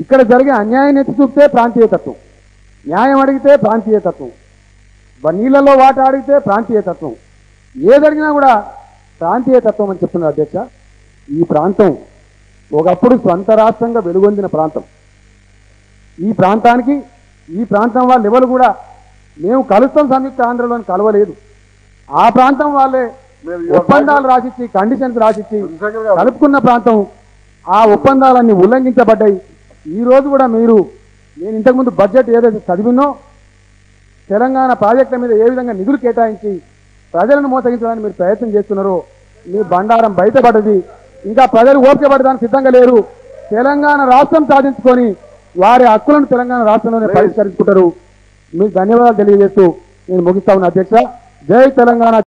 ఇక్కడ జరిగే అన్యాయం ఎత్తి చూపితే ప్రాంతీయతత్వం న్యాయం అడిగితే ప్రాంతీయతత్వం బ- నీళ్ళలో వాట అడిగితే ప్రాంతీయతత్వం ఏదడిగినా కూడా ప్రాంతీయతత్వం అని చెప్తున్నారు అధ్యక్ష ఈ ప్రాంతం ఒకప్పుడు స్వంత రాష్ట్రంగా వెలుగొందిన ప్రాంతం ఈ ప్రాంతానికి ఈ ప్రాంతం వాళ్ళ ఎవరు కూడా మేము కలుస్తాం సంయుక్త ఆంధ్రలోని కలవలేదు ఆ ప్రాంతం వాళ్ళే ఒప్పందాలు రాసిచ్చి కండిషన్స్ రాసిచ్చి కలుపుకున్న ప్రాంతం ఆ ఒప్పందాలన్నీ ఉల్లంఘించబడ్డాయి ఈ రోజు కూడా మీరు నేను ఇంతకుముందు బడ్జెట్ ఏదైతే చదివినో తెలంగాణ ప్రాజెక్టుల మీద ఏ విధంగా నిధులు కేటాయించి ప్రజలను మోసగించడానికి మీరు ప్రయత్నం చేస్తున్నారో మీ బండారం బయటపడ్డది ఇంకా ప్రజలు ఓపిక పడడానికి సిద్ధంగా లేరు తెలంగాణ రాష్ట్రం సాధించుకొని వారి హక్కులను తెలంగాణ రాష్ట్రంలోనే పరిష్కరించుకుంటారు మీకు ధన్యవాదాలు తెలియజేస్తూ నేను ముగిస్తా ఉన్న అధ్యక్ష జై తెలంగాణ